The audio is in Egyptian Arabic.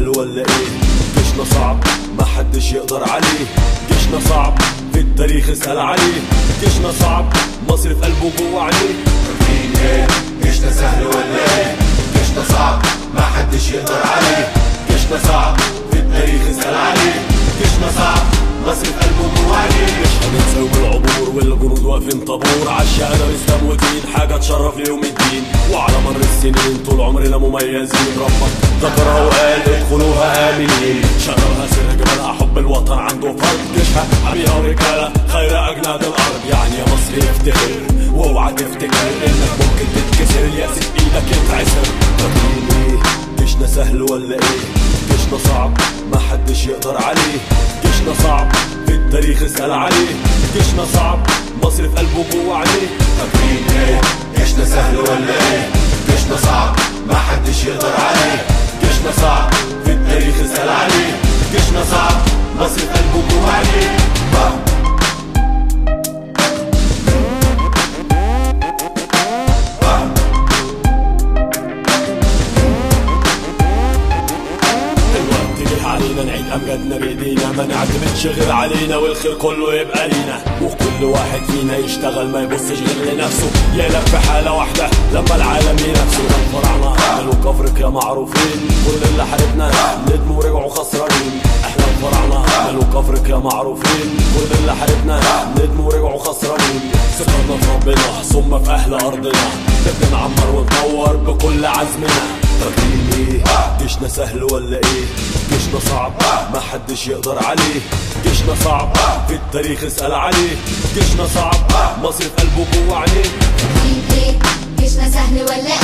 سهل ولا ايه جيشنا صعب ما حدش يقدر عليه جيشنا صعب في التاريخ اسأل عليه جيشنا صعب مصر في قلبه جوه عينيه فاكرين ايه جيشنا سهل ولا ايه جيشنا صعب ما حدش يقدر عليه جيشنا صعب في التاريخ اسأل عليه جيشنا صعب مصر في قلبه جوه عينيه مش هننسى يوم العبور والجنود واقفين طابور عالشهادة الاسلام ودين حاجة تشرف ليوم الدين وعلى مر السنين طول عمرنا مميزين ربك ذكرها وقال ادخلوها آمنين شررها سر جمالها حب الوطن عنده فرد جيشها حميها ورجالة خير أجناد الأرض يعني يا مصر افتخر واوعى تفتكر انك ممكن تتكسر الياس في ايدك يتعسر فاكرين ايه جيشنا سهل ولا ايه جيشنا صعب ما حدش يقدر عليه جيشنا صعب في التاريخ اسأل عليه جيشنا صعب مصر في قلبه جوه عينيه فاكرين ايه جيشنا سهل ولا ايه جيشنا صعب ما حدش يقدر عليه جيشنا صعب في التاريخ اسأل عليه جيشنا صعب مصر في قلبه جوه عينيه الوقت جه علينا نعيد امجادنا بايدينا ما نعتمدش غير علينا والخير كله يبقى لينا وكل واحد فينا يشتغل ما يبصش غير لنفسه يقلب في حاله واحده لما العالم ينافسه الفراعنه عملوا كفرك معروفين كل اللي حاربنا ندموا ورجعوا خسرانين احنا الفراعنه عملوا كفرك معروفين كل اللي حاربنا ندموا ورجعوا خسرانين ثقتنا في ربنا ثم في اهل ارضنا نبدا نعمر ونطور بكل عزمنا فاكرين ايه جيشنا سهل ولا ايه جيشنا صعب ما حدش يقدر عليه جيشنا صعب في التاريخ اسأل عليه جيشنا صعب مصر في قلبه جوه عينيه فاكرين ايه جيشنا سهل ولا